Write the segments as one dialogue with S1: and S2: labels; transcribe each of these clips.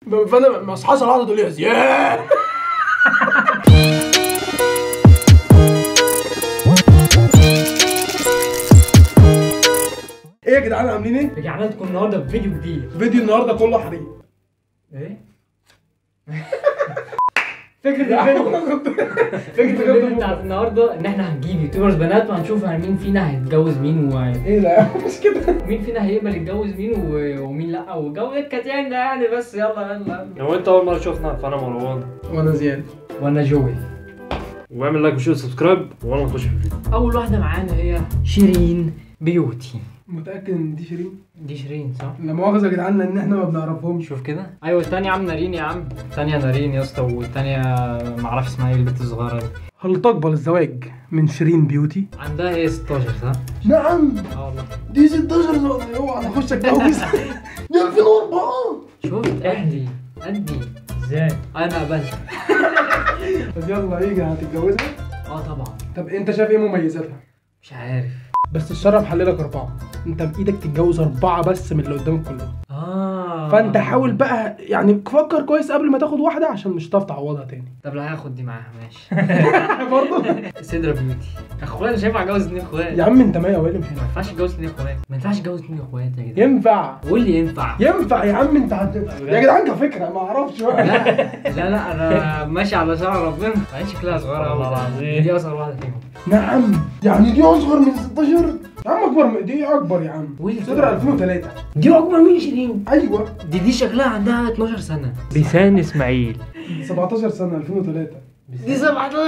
S1: فانا ما اصحاش على تقول لي يا زياد ايه يا جدعان عاملين ايه؟
S2: رجعنا لكم النهارده بفيديو جديد
S1: فيديو النهارده كله حريق
S2: ايه؟ فكرة الفيديو فكرة الفيديو بتاعت النهارده ان احنا هنجيب يوتيوبرز بنات وهنشوف مين فينا هيتجوز مين و...
S1: ايه لا مش كده
S2: مين فينا هيقبل يتجوز مين و... ومين لا والجو الكتيان ده يعني بس يلا يلا
S3: لو انت اول مره شفنا فانا مروان
S1: وانا زياد
S2: وانا جوي
S3: واعمل لايك وشير وسبسكرايب وانا نخش في الفيديو
S2: اول واحدة معانا هي شيرين بيوتي
S1: متاكد ان دي شيرين
S2: دي شيرين صح؟
S1: لا مؤاخذه يا جدعان ان احنا ما بنعرفهمش
S2: شوف كده ايوه التانية يا عم نارين يا عم التانية نارين يا اسطى والتانية معرفش اسمها ايه البنت الصغيرة دي
S1: هل تقبل الزواج من شيرين بيوتي؟
S2: عندها ايه 16 صح؟
S1: نعم
S2: اه والله
S1: دي 16 سنة اوعى اخش اتجوز دي 2004
S2: شفت ادي ادي
S3: ازاي؟
S2: انا قبلت
S1: طب يلا ايه هتتجوزها؟
S2: اه طبعا
S1: طب انت شايف ايه مميزاتها؟
S2: مش عارف
S1: بس الشرع محللك اربعه انت بايدك تتجوز اربعه بس من اللي قدامك كلهم
S2: اه
S1: فانت حاول بقى يعني فكر كويس قبل ما تاخد واحده عشان مش هتعرف تعوضها تاني
S2: طب لا هاخد دي معاها ماشي
S1: برضه
S2: سيدرا بيوتي اخويا انا مش هينفع اتجوز اتنين اخوات
S1: يا عم انت مايا ويلي مش
S2: ما
S1: هنا
S2: ينفعش اتجوز اتنين اخوات ما ينفعش اتجوز اتنين اخوات يا جدعان
S1: ينفع
S2: قول لي ينفع
S1: ينفع يا عم انت هت... يا جدعان كفكره ما اعرفش
S2: لا
S1: بقى
S2: لا لا انا ماشي على شرع ربنا بعدين شكلها صغيره
S3: والله
S2: قوي
S3: العظيم.
S2: دي اصغر واحده فيهم
S1: نعم يعني دي اصغر من 16 يا عم اكبر من دي اكبر يا عم
S2: ويلي
S1: صدر 2003
S2: دي اكبر من شيرين
S1: ايوه
S2: دي دي شكلها عندها 12 سنه
S3: بيسان اسماعيل
S1: 17 سنه 2003
S2: دي 17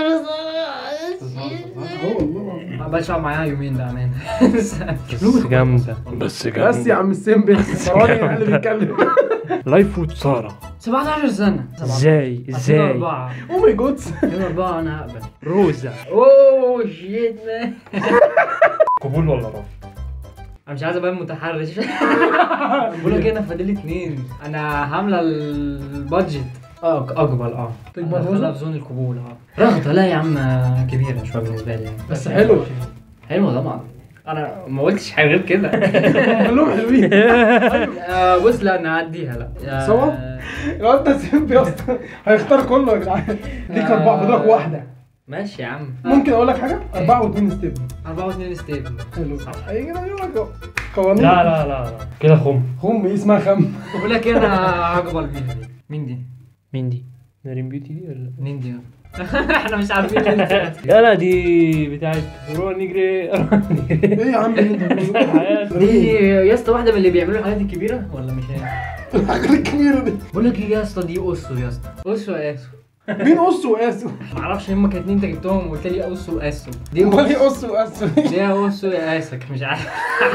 S1: اه والله
S2: ما بقاش اقعد معاها يومين بامانه
S3: بس جامده بس
S1: بس يا عم السيمبل فراني اللي بيتكلم
S3: لايف وود ساره
S2: 17 سنه
S3: ازاي ازاي
S2: أربعة
S1: او ماي جود
S2: يوم أربعة أنا هقبل
S3: روزا
S2: أوه شيت مان
S3: قبول ولا رفض
S2: أنا مش عايز أبان متحرش بقول لك إيه، أنا فاضل لي اتنين أنا هاملة البادجت اه اقبل اه
S1: تكبر
S2: أنا
S1: روزة؟
S2: هدخلها في زون القبول اه رغدة لا يا عم كبيرة شوية بالنسبة لي يعني
S1: بس حلو
S2: حلوة طبعا انا ما قلتش حاجة غير كده
S1: كلهم حلوين
S2: آه، بص لا انا هعديها لا آه،
S1: سوا؟ الواد ده سيمبل يا اسطى هيختار كله يا جدعان ليك اربعه فاضلك واحده
S2: ماشي يا عم
S1: ممكن اقول لك حاجه اربعه واثنين ستيب
S2: أربعة واثنين ستيبل
S1: حلو اي كده يقول لك قوانين
S3: لا لا لا لا كده خم
S1: خم إيه اسمها خم
S2: بقول لك إيه، انا هقبل بيها دي مين دي؟
S3: مين دي؟ نارين بيوتي دي ولا
S2: مين دي؟ احنا مش عارفين مين دي.
S3: لا لا دي بتاعت روح نجري
S1: ايه يا عم اللي انت بتقوله؟
S2: دي يا اسطى واحده من اللي بيعملوا الحاجات الكبيره ولا مش هي؟
S1: الحاجات الكبيره دي
S2: بقول لك ايه يا اسطى دي اسو يا اسطى اسو يا اسو
S1: مين قص وقاسه؟
S2: ما اعرفش هما كانت اتنين انت جبتهم وقلت لي اسو واسو دي
S1: امال ايه قص وقاسه؟
S2: دي اسو يا اسك مش عارف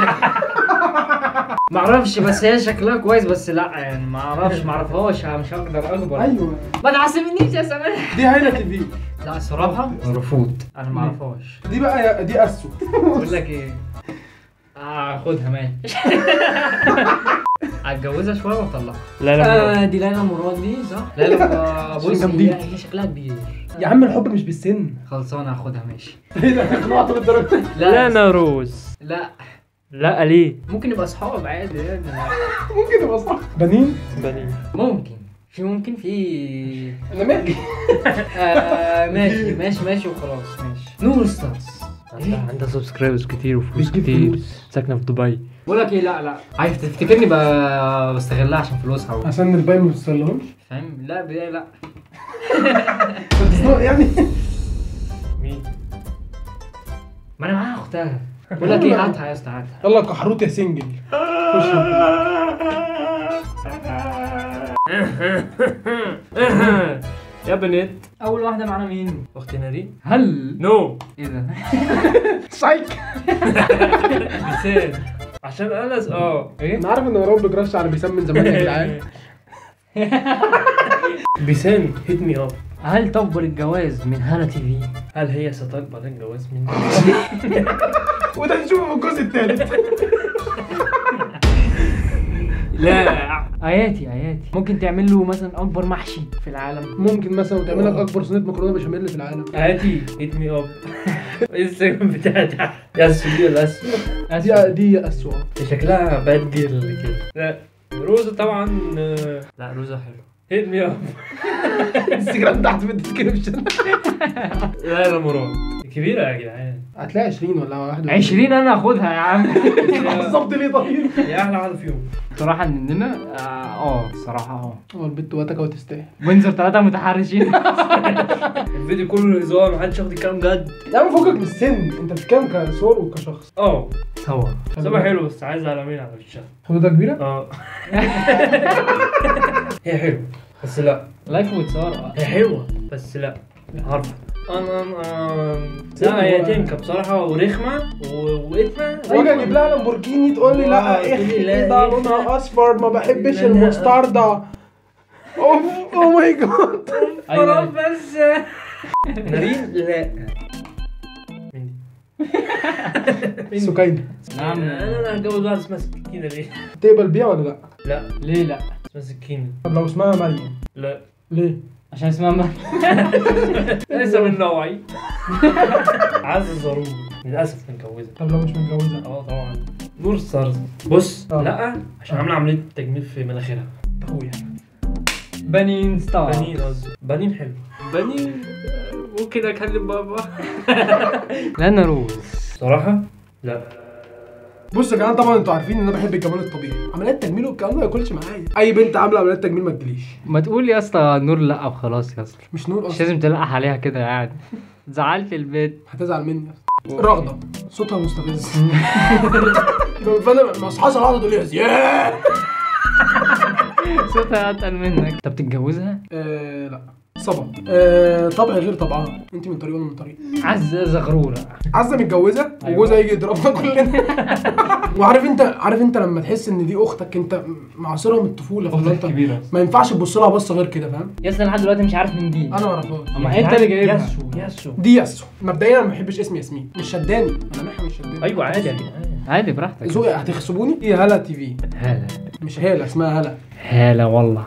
S2: ما اعرفش بس هي شكلها كويس بس لا يعني ما اعرفش ما اعرفهاش أنا مش هقدر اكبر
S1: ايوه
S2: ما تعصبنيش يا سماح
S1: دي هايله تي في
S2: لا الصراحه رفض انا ما اعرفهاش
S1: دي بقى دي اسو
S2: بقول لك ايه آه خدها ماشي هتجوزها شويه واطلعها
S3: لا لا
S2: آه دي ليلى مراد دي صح؟ ليلى آه، بص
S1: جامدين.
S2: هي هي شكلها كبير
S1: يا عم الحب مش بالسن
S2: خلصانه هاخدها ماشي
S1: ايه ده اقنعت بالدرجه
S3: لا انا روز
S2: لا
S3: لا ليه؟
S2: ممكن نبقى اصحاب عادي يعني
S1: ممكن تبقى صح بنين
S3: بنين
S2: ممكن في ممكن في
S1: انا مالي
S2: آه ماشي ماشي ماشي وخلاص ماشي نور ستارز
S3: عندها عندها سبسكرايبرز كتير وفلوس
S1: بتجيب
S3: كتير
S1: فلوس.
S3: ساكنه في دبي
S2: بقول لك ايه لا لا عايز تفتكرني ب- بستغلها عشان فلوسها و-
S1: عشان الباقي ما بتوصلهمش
S2: فاهم لا بداية لا
S1: بتزنق يعني
S3: مين؟
S2: ما انا معاها اختها بقول لك ايه هاتها يا اسطى هاتها
S1: يلا كحروت يا سنجل خش
S3: يا بنت
S2: اول واحده معانا مين
S3: اختي نارين
S2: هل
S3: نو
S2: ايه ده
S1: سايك
S3: بيسان عشان انس اه
S2: ايه
S1: انا عارف ان مروان بيكرش على بيسام من زمان يا جدعان
S3: بيسان هيت مي اب
S2: هل تقبل الجواز من هلا تي في
S3: هل هي ستقبل الجواز مني؟
S1: وده نشوفه في الجزء الثالث
S2: لا اياتي اياتي ممكن تعمل له مثلا اكبر محشي في العالم
S1: ممكن مثلا تعمل لك اكبر صينيه مكرونه بشاميل في العالم
S3: عادي هيت مي اب الانستجرام بتاعي تحت يا سوري ولا اسود
S1: دي دي اسوء
S3: شكلها باد جيرل كده لا روزا طبعا آه، لا روزا حلو هيت مي اب
S1: انستجرام تحت في الديسكربشن
S3: لا لا مراد كبيرة يا جدعان
S1: هتلاقي 20 ولا واحد
S2: 20 انا اخدها يا عم
S1: بالظبط ليه طيب
S3: يا احلى واحدة فيهم
S2: بصراحة مننا اه آه، الصراحة اه
S1: هو البت واتك وتستاهل
S2: وينزر ثلاثة متحرشين
S3: الفيديو كله هزار محدش ياخد الكلام جد
S1: يا عم فوقك من السن انت بتتكلم كصور وكشخص
S3: اه
S2: سوا
S3: سبع حلو بس عايز علامين على وشها
S1: حدودها كبيره
S3: اه هي حلوة بس لا
S2: لايف وتصور
S3: هي حلوة بس لا عارفة انا انا لا هي تنكة بصراحة ورخمة و- واتمة
S1: واجي اجيب لها لامبورجيني تقول لي لا
S3: آه، تقول لي
S1: اخي
S3: لا،
S1: ده
S3: إخ.
S1: لونها اصفر ما بحبش
S3: لا، لا.
S1: المستردة اوف او ماي جاد
S3: خلاص بس نارين لا مين
S1: سكينة
S2: نعم
S3: انا انا هتجوز واحدة اسمها سكينة ليه؟
S1: تقبل بيها ولا لا؟
S3: لا
S2: ليه لا
S3: اسمها سكينة
S1: طب لو اسمها مريم
S3: لا
S1: ليه؟
S2: عشان اسمها ما
S3: ليس من نوعي عز الزروب للاسف متجوزة
S1: طب لو مش متجوزة
S3: اه طبعا نور ستارز بص
S1: آه.
S3: لا عشان عامله عمليه تجميل في مناخيرها
S1: اخويا
S2: بنين ستار
S3: بنين قصدي بنين حلو بنين آه، ممكن اكلم بابا
S2: لأن روز
S3: صراحه لا
S1: بص يا جدعان طبعا انتوا عارفين ان انا بحب الجمال الطبيعي عمليات تجميل والكلام ده ما ياكلش معايا اي بنت عامله عمليات تجميل ما تجيليش
S2: ما تقول يا اسطى نور لا وخلاص يا اسطى
S1: مش نور
S2: مش
S1: اصلا
S2: لازم تلقح عليها كده يعني زعلت البيت
S1: هتزعل مني رغده صوتها مستفز فانا ما اصحاش على تقول لي يا زياد
S2: صوتها اتقل منك انت بتتجوزها
S1: آه لا صبا آه طبع غير طبعها انت من طريق وانا من طريق
S2: عزة زغرورة
S1: عزه متجوزه
S2: أيوة.
S1: وجوزها يجي يضربنا كلنا وعارف انت عارف انت لما تحس ان دي اختك انت معاصرها من الطفوله فاللي انت
S2: كبيرة
S1: ما ينفعش تبص لها بصه غير كده فاهم
S2: يا اسطى لحد دلوقتي مش عارف مين دي
S1: انا ما اعرفهاش
S2: اما انت اللي جايبها
S3: ياسو ياسو
S1: دي ياسو مبدئيا انا ما بحبش اسم ياسمين مش شداني ملامحها مش شداني
S3: ايوه عادي يا جدعان
S2: عادي براحتك
S1: ذوقي هتغصبوني ايه هلا تي في
S2: هلا
S1: مش هاله اسمها هلا
S2: هلا والله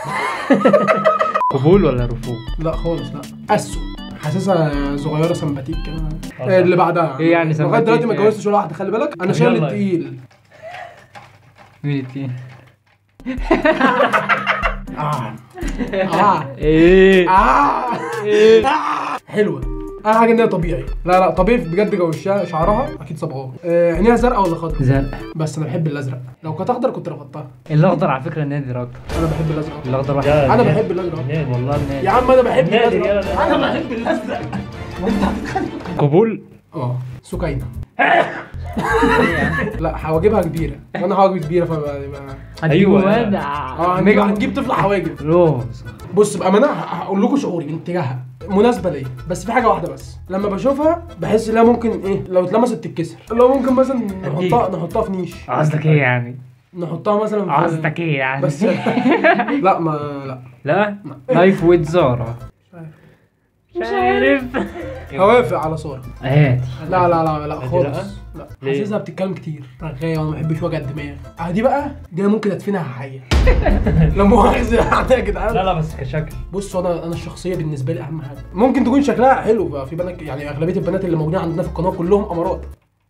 S2: قبول ولا رفوض؟
S1: لا خالص لا اسو حاسسها صغيره سمباتيك كده
S3: خلاص.
S1: آه، اللي بعدها
S2: إيه يعني
S1: لغايه
S2: سمباتيك
S1: دلوقتي ما
S2: يعني؟
S1: اتجوزتش ولا واحده خلي بالك انا
S3: طب
S1: شايل
S3: يلا.
S1: التقيل
S2: مين التاني؟
S1: اه اه
S2: ايه
S1: آه. آه. حلوه اهم حاجه ان هي طبيعي لا لا طبيعي بجد جو وشها شعرها اكيد صبغاه آه، عينيها زرقاء ولا خضراء
S2: زرق
S1: بس انا بحب الازرق لو كانت اخضر كنت رفضتها
S2: الاخضر على فكره نادر اكتر
S1: انا بحب الازرق
S2: الاخضر واحد
S3: يا
S1: انا
S3: نادر.
S1: بحب الازرق
S3: نادر.
S2: والله
S1: يا
S2: نادر
S1: عم انا بحب
S3: نادر
S1: الازرق
S3: يلا.
S1: انا بحب الازرق
S2: قبول
S1: اه سكينه لا حواجبها كبيره وانا حواجبي كبيره فبقى يبقى
S2: أيوة.
S3: أيوة.
S1: اه هنجيب هنجيب طفل حواجب
S2: روز
S1: بص بقى انا هقول لكم شعوري من تجاهها مناسبه ليا بس في حاجه واحده بس لما بشوفها بحس انها ممكن ايه لو اتلمست تتكسر لو ممكن مثلا نحطها نحطها في نيش
S2: قصدك ايه يعني؟
S1: نحطها مثلا في
S2: قصدك ايه يعني؟
S1: بس لا ما لا
S2: لا لايف ويت زارا مش عارف
S1: هوافق على ساره
S2: هاتي
S1: لا لا لا لا
S3: هدي
S1: خالص
S3: لأ؟
S1: لا
S3: ليه؟
S1: حاسسها بتتكلم كتير رغايه وانا ما بحبش وجع الدماغ اه دي بقى دي انا ممكن ادفنها حيه لا مؤاخذه يعني يا جدعان
S3: لا لا بس كشكل
S1: بص انا انا الشخصيه بالنسبه لي اهم حاجه ممكن تكون شكلها حلو بقى في بنات يعني اغلبيه البنات اللي موجودين عندنا في القناه كلهم امارات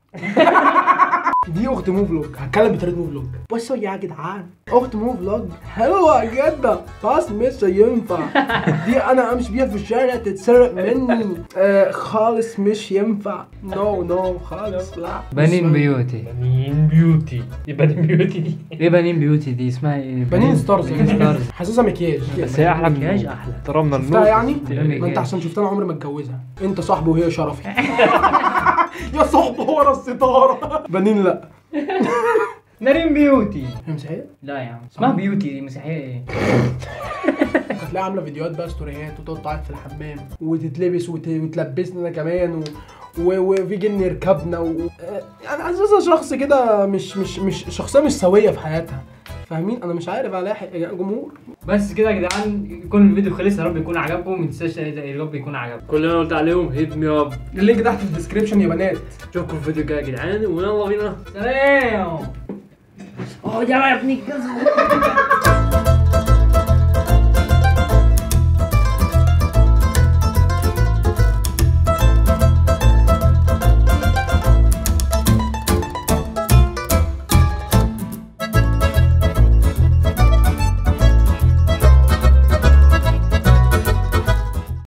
S1: دي اخت مو فلوج هتكلم بطريقه مو فلوج بصوا يا جدعان اخت مو فلوج حلوه جدا بس مش هينفع دي انا امشي بيها في الشارع تتسرق مني آه خالص مش ينفع نو نو خالص لا
S2: بنين
S1: بس-
S2: بيوتي
S3: بنين بيوتي دي بنين بيوتي دي
S2: ايه بنين بيوتي دي اسمها ايه؟
S1: بنين ستارز
S2: بنين ستارز
S1: حاسسها مكياج
S2: بس هي احلى
S3: مكياج
S2: مكياج
S3: احلى
S2: احترامنا
S1: شفتها يعني؟
S2: النور.
S1: ما انت عشان شفتها انا عمري ما اتجوزها انت صاحبي وهي شرفي يا صاحبي ورا الستاره بنين لا
S2: نارين بيوتي
S1: هي مسيحيه؟
S2: لا يا عم اسمها بيوتي دي مسيحيه ايه؟
S1: هتلاقي عامله فيديوهات بقى ستوريات وتقعد تعيط في الحمام وتتلبس وت... وتلبسنا انا كمان و... و... وفي جن يركبنا و... آه، يعني حاسسها شخص كده مش مش مش شخصيه مش سويه في حياتها فاهمين انا مش عارف الاقي يا جمهور
S2: بس كده يا جدعان يكون الفيديو خلص يا رب يكون عجبكم ما تنساش يا رب يكون عجبكم
S3: كل اللي انا قلت عليهم هيت مي اب
S1: اللينك تحت في الديسكربشن يا بنات
S3: اشوفكم في الفيديو الجاي يا جدعان ويلا بينا
S2: سلام
S3: اه يلا يا ابني الجزمه